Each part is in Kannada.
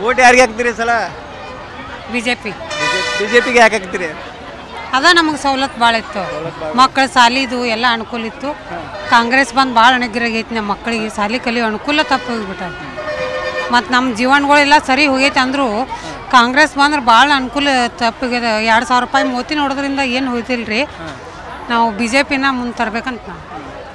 ಓಟ್ ಯಾರಿಗೆ ಹಾಕ್ತೀರಿ ಈ ಸಲ B J P B J ಪಿಗೆ ಯಾಕೆ ಹಾಕ್ತೀರಿ ಅದ ನಮಗೆ ಸವಲತ್ತು ಭಾಳ ಇತ್ತು ಮಕ್ಕಳ ಸಾಲಿದು ಎಲ್ಲ ಅನುಕೂಲ ಇತ್ತು ಕಾಂಗ್ರೆಸ್ ಬಂದು ಭಾಳ ಅನುಗ್ರಹ ಐತಿ ನಮ್ಮ ಮಕ್ಕಳಿಗೆ ಸಾಲಿ ಕಲಿಯೋ ಅನುಕೂಲ ತಪ್ಪು ಹೋಗ್ಬಿಟ್ಟ ಮತ್ತು ನಮ್ಮ ಜೀವನಗಳೆಲ್ಲ ಸರಿ ಹೋಗೈತೆ ಅಂದರೂ ಕಾಂಗ್ರೆಸ್ ಬಂದ್ರೆ ಭಾಳ ಅನುಕೂಲ ತಪ್ಪಿಗೆ ಎರಡು ಸಾವಿರ ರೂಪಾಯಿ ಮೋತಿ ನೋಡೋದ್ರಿಂದ ಏನು ಹೋಯ್ತಿಲ್ಲ ರೀ ನಾವು ಬಿ ಜೆ ಪಿನ ಮುಂದೆ ತರ್ಬೇಕಂತ ನಾವು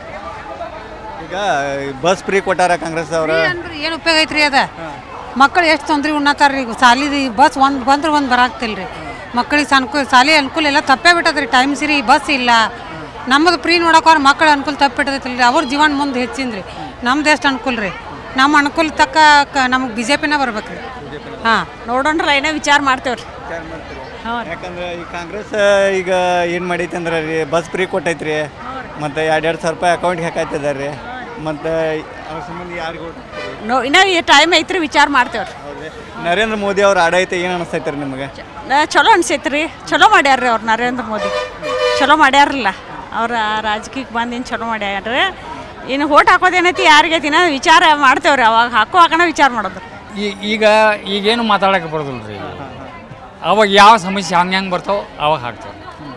ಈಗ ಬಸ್ ಫ್ರೀ ಕೊಟ್ಟಾರ ಕಾಂಗ್ರೆಸ್ ಅವರ ಅಂದ್ರೆ ಏನು ಉಪಯೋಗ ಐತ್ರಿ ಅದ ಮಕ್ಕಳು ಎಷ್ಟು ತೊಂದ್ರೆ ಉಣ್ಣತ್ತಾರ ರೀ ಸಾಲಿದು ಬಸ್ ಒಂದು ಬಂದ್ರೆ ಒಂದು ಬರಾಕ್ತಿಲ್ಲ ರೀ ಮಕ್ಕಳಿಗೆ ಅನುಕೂಲ ಸಾಲಿ ಅನುಕೂಲ ಎಲ್ಲ ತಪ್ಪೇ ಬಿಟ್ಟದ್ರಿ ಟೈಮ್ ಸಿರಿ ಬಸ್ ಇಲ್ಲ ನಮ್ಮದು ಫ್ರೀ ನೋಡೋಕೆ ಮಕ್ಕಳ ಅನುಕೂಲ ತಪ್ಪಿಟ್ಟದೈತಿಲ್ಲ ರೀ ಅವ್ರ ಜೀವನ ಮುಂದೆ ಹೆಚ್ಚಿಂದ್ರಿ ನಮ್ದು ಎಷ್ಟು ಅನುಕೂಲ ರೀ ನಮ್ಮ ಅನುಕೂಲ ತಕ್ಕ ನಮಗೆ ಬಿ ಜೆ ಪಿನ ಬರ್ಬೇಕು ರೀ ಹಾಂ ನೋಡೋಣ್ರ ಏನೋ ವಿಚಾರ ಮಾಡ್ತೇವ್ರಿ ಯಾಕಂದ್ರೆ ಈ ಕಾಂಗ್ರೆಸ್ ಈಗ ಏನು ಮಾಡೈತೆ ಅಂದ್ರೆ ರೀ ಬಸ್ ಫ್ರೀ ಕೊಟ್ಟೈತ್ರಿ ಮತ್ತು ಎರಡು ಎರಡು ಸಾವಿರ ರೂಪಾಯಿ ಅಕೌಂಟ್ಗೆ ಹಾಕಾಯ್ತಿದ್ದಾರೆ ರೀ ಮತ್ತು ಅವ್ರ ಸಂಬಂಧ ಯಾರಿಗೆ ಓಟ್ ಹಾಕ್ತೀರಿ? ನೋ ಇನ್ನೂ ಈ ಟೈಮ್ ಐತ್ರಿ ವಿಚಾರ ಮಾಡ್ತೇವ್ರಿ ಹೌದ್ರಿ ನರೇಂದ್ರ ಮೋದಿ ಅವ್ರ ಆಡೈತೆ ಏನು ಅನಿಸ್ತೈತೆ ರೀ ನಿಮಗೆ ನ- ಚಲೋ ಅನ್ಸೈತ್ರಿ ಚಲೋ ಮಾಡ್ಯಾರ್ರಿ ಅವ್ರು ನರೇಂದ್ರ ಮೋದಿ ಚಲೋ ಮಾಡ್ಯಾರಲ್ಲ ಅವ್ರ ರಾಜಕೀಯಕ್ಕೆ ಬಂದು ಏನು ಚಲೋ ಮಾಡ್ಯಾರ್ರಿ ಇನ್ನು ಓಟ್ ಹಾಕೋದೇನೈತಿ ಯಾರಿಗೈತಿ ಇನ್ನೂ ವಿಚಾರ ಮಾಡ್ತೇವ್ರಿ ಅವಾಗ ಹಾಕೋ ಹಾಕೋಣ ವಿಚಾರ ಮಾಡೋದು ಈ ಈಗ ಈಗೇನು ಮಾತಾಡಕ್ಕೆ ಬರೋದಿಲ್ಲ ರೀ ಅವಾಗ ಯಾವ ಸಮಸ್ಯೆ ಹಂಗೆ ಹೆಂಗೆ ಬರ್ತಾವೆ ಅವಾಗ ಹಾಕ್ತಾರೆ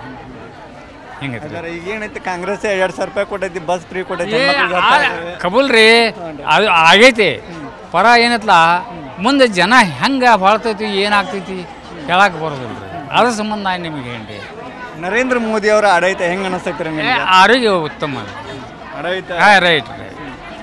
ಹಿಂಗೈತೆ ರೀ. ಹಾಗಾದ್ರೆ ಈಗ ಏನೈತೆ ಕಾಂಗ್ರೆಸ್ ಎರಡು ಸಾವಿರ ರೂಪಾಯಿ ಕೊಟ್ಟೈತಿ ಬಸ್ ಫ್ರೀ ಕೊಟ್ಟೈತಿ ಏ, ಹೆಣ್ಮಕ್ಳಿಗೆ ಆ- ಹತ್ತಾರು. ಕಬೂಲ್ ರೀ ಅದು ಆಗೈತಿ ಪರ ಏನತ್ಲ ಮುಂದೆ ಜನ ಹೆಂಗೆ ಬಾಳ್ತೈತಿ ಏನಾಗ್ತೈತಿ ಹೇಳಕ್ಕೆ ಬರೋದಿಲ್ಲ ರೀ ಅದ್ರ ಸಂಬಂಧ ನಾನು ನಿಮಗೆ ಹೇಳಿ ನರೇಂದ್ರ ಮೋದಿ ಅವರ ಆಡೈತೆ ಹೆಂಗೆ ಅನಿಸ್ತೈತೆ ರೀ ನಿಮಗೆ ಆರೋಗ್ಯ ಉತ್ತಮ ಆಡೈತೆ ಹಾಂ ರೈಟ್ ರೈಟ್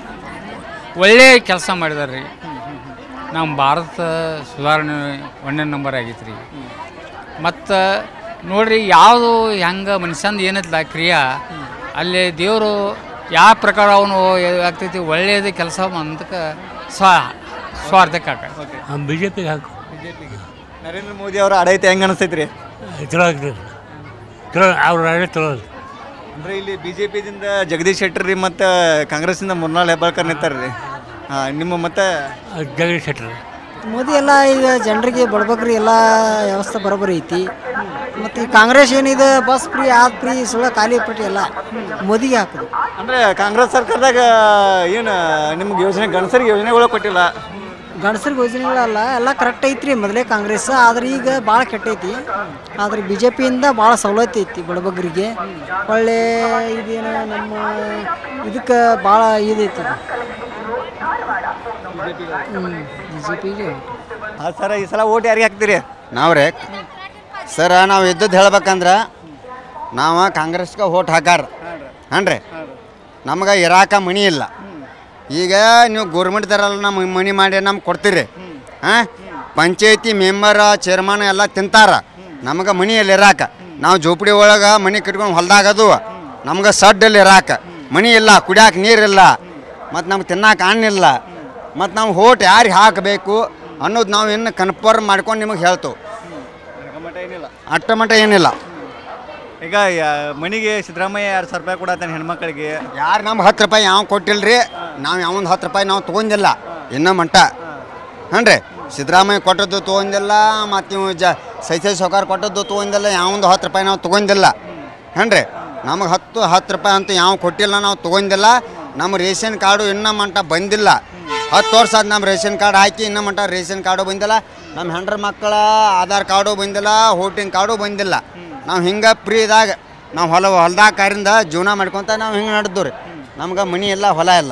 ಒಳ್ಳೆ ಕೆಲಸ ಮಾಡಿದಾರೆ ರೀ ನಮ್ಮ ಭಾರತ ಸುಧಾರಣೆ ಒಂದನೇ ನಂಬರ್ ಆಗೈತೆ ರೀ ಮತ್ತು ನೋಡ್ರಿ ಯಾವುದು ಹೆಂಗೆ ಮನುಷ್ಯಂದು ಏನೈತಲ್ಲ ಕ್ರಿಯಾ ಅಲ್ಲಿ ದೇವರು ಯಾವ ಪ್ರಕಾರ ಅವನು ಆಗ್ತೈತಿ ಒಳ್ಳೆಯದು ಕೆಲಸ ಅಂತಕ್ಕೆ ಸ್ವ ಸ್ವಾರ್ಥಕ್ಕೆ ಹಾಕ ಬಿ ಜೆ ಪಿಗೆ ಹಾಕು ನರೇಂದ್ರ ಮೋದಿ ಅವರ ಆಡೈತೆ ಹೆಂಗೆ ಅನಿಸ್ತೈತೆ ರೀ ಚಲೋ ಆಗ್ತದೆ ಚಲೋ ಅವ್ರ ಆಡಳಿತ ಚಲೋ ಐತಿ. ಅಂದ್ರೆ ಇಲ್ಲಿ ಬಿ ಜೆ ಪಿದಿಂದ ಜಗದೀಶ್ ಶೆಟ್ಟರ್ ರೀ ಮತ್ತು ಕಾಂಗ್ರೆಸ್ಸಿಂದ ಮುರ್ನಾಳ್ ಹೆಬ್ಬಾಳ್ಕರ್ ನಿಂತಾರೆ ರೀ ಹಾಂ ನಿಮ್ಮ ಮತ್ತೆ ಅದ್ ಜಗದೀಶ್ ಶೆಟ್ಟರ್ ಮೋದಿ ಎಲ್ಲ ಈಗ ಜನರಿಗೆ ಬಡಬಗ್ರಿ ಎಲ್ಲ ವ್ಯವಸ್ಥೆ ಬರೋಬ್ಬರಿ ಐತಿ ಮತ್ತು ಈ ಕಾಂಗ್ರೆಸ್ ಏನಿದೆ ಬಸ್ ಫ್ರೀ ಆದ್ ಫ್ರೀ ಸುಳ್ಳ ಖಾಲಿ ಪಟ್ಟಿ ಎಲ್ಲ ಮೋದಿಗೆ ಹಾಕೋದು ಅಂದರೆ ಕಾಂಗ್ರೆಸ್ ಸರ್ಕಾರದಾಗ ಏನು ನಿಮ್ಗೆ ಯೋಜನೆ ಗಣಸರಿಗೆ ಯೋಜನೆಗಳು ಕೊಟ್ಟಿಲ್ಲ ಗಂಡಸ್ರಿಗೆ ಯೋಜನೆಗಳಲ್ಲ ಎಲ್ಲ ಕರೆಕ್ಟ್ ಐತ್ರಿ ಮೊದಲೇ ಕಾಂಗ್ರೆಸ್ ಆದ್ರೆ ಈಗ ಭಾಳ ಕೆಟ್ಟೈತಿ ಆದ್ರೆ ಬಿ ಜೆ ಪಿಯಿಂದ ಭಾಳ ಸವಲತ್ತು ಐತಿ ಬಡಬಗ್ರಿಗೆ ಒಳ್ಳೆ ಇದೇನು ನಮ್ಮ ಇದಕ್ಕೆ ಭಾಳ ಇದೈತಿ ಹ್ಞೂ ಬಿ ಜೆ ಪಿಗೆ ಹಾಂ ಸರ್ ಈ ಸಲ ಓಟ್ ಯಾರಿಗೆ ಹಾಕ್ತೀರಿ ನಾವು ರೀ ಸರ ನಾವು ಇದ್ದದ್ದು ಹೇಳ್ಬೇಕಂದ್ರೆ ನಾವು ಕಾಂಗ್ರೆಸ್ಗೆ ಓಟ್ ಹಾಕಾರ ಹಾನ್ರಿ ನಮ್ಗೆ ಇರಾಕ ಮನಿ ಇಲ್ಲ ಈಗ ನೀವು ಗೌರ್ಮೆಂಟ್ದಾರಲ್ಲ ನಮ್ಗೆ ಮನಿ ಮಾಡಿ ನಮ್ಗೆ ಕೊಡ್ತೀರಿ ಹಾಂ ಪಂಚಾಯತಿ ಮೆಂಬರ್ ಚೇರ್ಮನ್ ಎಲ್ಲ ತಿಂತಾರ ನಮ್ಗೆ ಮನಿಯಲ್ಲಿ ಇರಾಕ ನಾವು ಜೋಪಡಿ ಒಳಗೆ ಮನಿ ಕಟ್ಕೊಂಡು ಹೊಲ್ದಾಗದು ನಮ್ಗೆ ಸಡ್ಡಲ್ಲಿ ಇರಾಕ ಮನಿ ಇಲ್ಲ ಕುಡಿಯಾಕ ನೀರಿಲ್ಲ ಮತ್ತು ನಮ್ಗೆ ತಿನ್ನಾಕ ಹಣ್ಣಿಲ್ಲ ಮತ್ತು ನಾವು ಓಟ್ ಯಾರಿಗೆ ಹಾಕಬೇಕು ಅನ್ನೋದು ನಾವು ಇನ್ನು ಕನ್ಫರ್ಮ್ ಮಾಡ್ಕೊಂಡು ನಿಮಗೆ ಹೇಳ್ತೇವೆ ಅಟ್ಟ ಮಟ್ಟ ಏನಿಲ್ಲ ಈಗ ಯಾ- ಮನಿಗೆ ಸಿದ್ದರಾಮಯ್ಯ ಎರಡು ಸಾವಿರ ರೂಪಾಯಿ ಕೊಡತ್ತಾನೆ ಹೆಣ್ಮಕ್ಳಿಗೆ ಯಾರು ನಮ್ಗೆ ಹತ್ತು ರೂಪಾಯಿ ಯಾವ ಕೊಟ್ಟಿಲ್ರಿ ನಾವು ಯಾವೊಂದು ಹತ್ತು ರೂಪಾಯಿ ನಾವು ತೊಗೊಂಡಿಲ್ಲ ಇನ್ನೂ ಮಟ್ಟ ಹಾನ್ರಿ ಸಿದ್ದರಾಮಯ್ಯ ಕೊಟ್ಟದ್ದು ತೊಗೊಂಡಿಲ್ಲ ಮತ್ತು ನೀವು ಜ ಸೈಸೈ ಸೌಕಾರ ಕೊಟ್ಟದ್ದು ತೊಗೊಂಡಿಲ್ಲ ಯಾವೊಂದು ಹತ್ತು ರೂಪಾಯಿ ನಾವು ತೊಗೊಂಡಿಲ್ಲ ಹಾನ್ರಿ ನಮಗೆ ಹತ್ತು ಹತ್ತು ರೂಪಾಯಿ ಅಂತೂ ಯಾವ ಕೊಟ್ಟಿಲ್ಲ ನಾವು ತೊಗೊಂಡಿಲ್ಲ ನಮ್ಮ ರೇಷನ್ ಕಾರ್ಡು ಇನ್ನೂ ಮಟ್ಟ ಬಂದಿಲ್ಲ ಹತ್ತು ವರ್ಷ ಆದ ನಮ್ಮ ರೇಷನ್ ಕಾರ್ಡ್ ಹಾಕಿ ಇನ್ನೂ ಮಟ್ಟ ರೇಷನ್ ಕಾರ್ಡು ಬಂದಿಲ್ಲ ನಮ್ಮ ಹೆಂಡ್ರ ಮಕ್ಕಳ ಆಧಾರ್ ಕಾರ್ಡು ಬಂದಿಲ್ಲ ವೋಟಿಂಗ್ ಕಾರ್ಡು ಬಂದಿಲ್ಲ ನಾವು ಹಿಂಗೆ ಫ್ರೀದಾಗ ನಾವು ಹೊಲ ಹೊಲ್ದಾಗ ಕಾರಿಂದ ಜೀವನ ಮಾಡ್ಕೊತ ನಾವು ಹಿಂಗೆ ನಡೆದು ರೀ ನಮ್ಗೆ ಮನಿ ಇಲ್ಲ ಹೊಲ ಇಲ್ಲ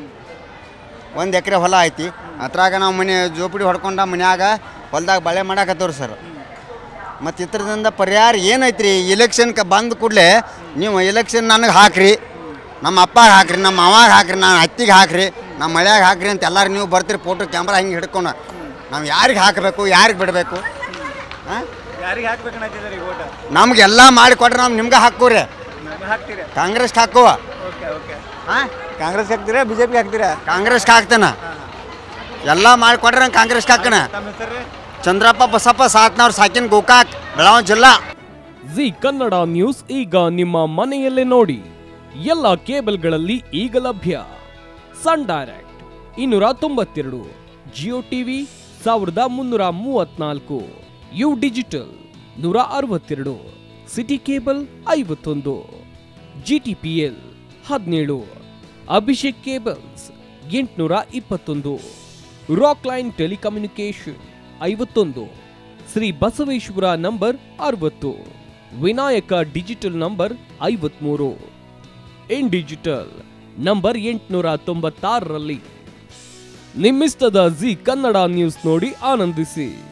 ಒಂದು ಎಕರೆ ಹೊಲ ಐತಿ ಅದ್ರಾಗ ನಾವು ಮನೆ ಜೋಪಡಿ ಹೊಡ್ಕೊಂಡ ಮನ್ಯಾಗ ಹೊಲ್ದಾಗ ಬಳೆ ಮಾಡಾಕತ್ತವ್ರಿ ಸರ್ ಮತ್ತು ಇತರದಿಂದ ಪರಿಹಾರ ಏನೈತ್ರಿ ಇಲೆಕ್ಷನ್ಗೆ ಬಂದ ಕೂಡಲೇ ನೀವು ಎಲೆಕ್ಷನ್ ನನಗೆ ಹಾಕ್ರಿ ನಮ್ಮ ಅಪ್ಪಗೆ ಹಾಕ್ರಿ ನಮ್ಮ ಮಾವಾಗ ಹಾಕ್ರಿ ನಾನು ಅತ್ತಿಗೆ ಹಾಕ್ರಿ ನಮ್ಮ ಮಳ್ಯಾಗ ಹಾಕ್ರಿ ಅಂತ ಎಲ್ಲರೂ ನೀವು ಬರ್ತೀರಿ ಫೋಟೋ ಕ್ಯಾಮ್ರಾ ಹಿಂಗೆ ಹಿಡ್ಕೊಂಡು ನಾವು ಯಾರಿಗೆ ಹಾಕಬೇಕು ಯಾರಿಗೆ ಬಿಡಬೇಕು ಹಾಂ ಯಾರಿಗೆ ಹಾಕ್ಬೇಕನ್ನತ್ತಿದ್ದಾರೆ ಈಗ ಓಟ್ ನಮ್ಗೆಲ್ಲ ಮಾಡಿ ಕೊಟ್ರೆ ನಾವು ನಿಮ್ಗೆ ಹಾಕೋರಿ ಹಾಕ್ತೀರಿ ಕಾಂಗ್ರೆಸ್ಗೆ ಹಾಕುವ ಓಕೆ ಓಕೆ ಹಾಂ ಕಾಂಗ್ರೆಸ್ಗೆ ಹಾಕ್ತೀರಾ ಬಿ ಜೆ ಪಿಗೆ ಹಾಕ್ತೀರಾ ಕಾಂಗ್ರೆಸ್ಗೆ ಹಾಕ್ತಾನ ಎಲ್ಲ ಮಾಡಿ ಕೊಟ್ರೆ ನಂಗೆ ಕಾಂಗ್ರೆಸ್ಗೆ ಹಾಕಣ ತಮ್ಮ ಹೆಸರು ರೀ ಚಂದ್ರಪ್ಪ ಬಸಪ್ಪ ಸಾತ್ನವ್ರು ಸಾಕಿನ ಗೋಕಾಕ್ ಬೆಳಗಾವಿ ಜಿಲ್ಲಾ ಜಿ ಕನ್ನಡ ನ್ಯೂಸ್ ಈಗ ನಿಮ್ಮ ಮನೆಯಲ್ಲೇ ನೋಡಿ ಎಲ್ಲ ಕೇಬಲ್ಗಳಲ್ಲಿ ಈಗ ಲಭ್ಯ ಸನ್ ಡೈರೆಕ್ಟ್ ಇನ್ನೂರ ತೊಂಬತ್ತೆರಡು ಜಿಯೋ ಟಿವಿ ಸಾವಿರದ ಮುನ್ನೂರ ಮೂವತ್ನಾಲ್ಕು ಯು ಡಿಜಿಟಲ್ ನೂರ ಅರವತ್ತೆರಡು ಸಿಟಿ ಕೇಬಲ್ ಐವತ್ತೊಂದು ಜಿ ಟಿ ಪಿ ಎಲ್ ಹದಿನೇಳು ಅಭಿಷೇಕ್ ಕೇಬಲ್ಸ್ ಎಂಟುನೂರ ಇಪ್ಪತ್ತೊಂದು ರಾಕ್ ಲೈನ್ ಟೆಲಿಕಮ್ಯುನಿಕೇಶನ್ ಐವತ್ತೊಂದು ಶ್ರೀ ಬಸವೇಶ್ವರ ನಂಬರ್ ಅರವತ್ತು ವಿನಾಯಕ ಡಿಜಿಟಲ್ ನಂಬರ್ ಐವತ್ಮೂರು ಇನ್ ಡಿಜಿಟಲ್ ನಂಬರ್ ಎಂಟುನೂರ ತೊಂಬತ್ತಾರರಲ್ಲಿ ನಿಮ್ಮಿಸ್ತದ ಜಿ ಕನ್ನಡ ನ್ಯೂಸ್ ನೋಡಿ ಆನಂದಿಸಿ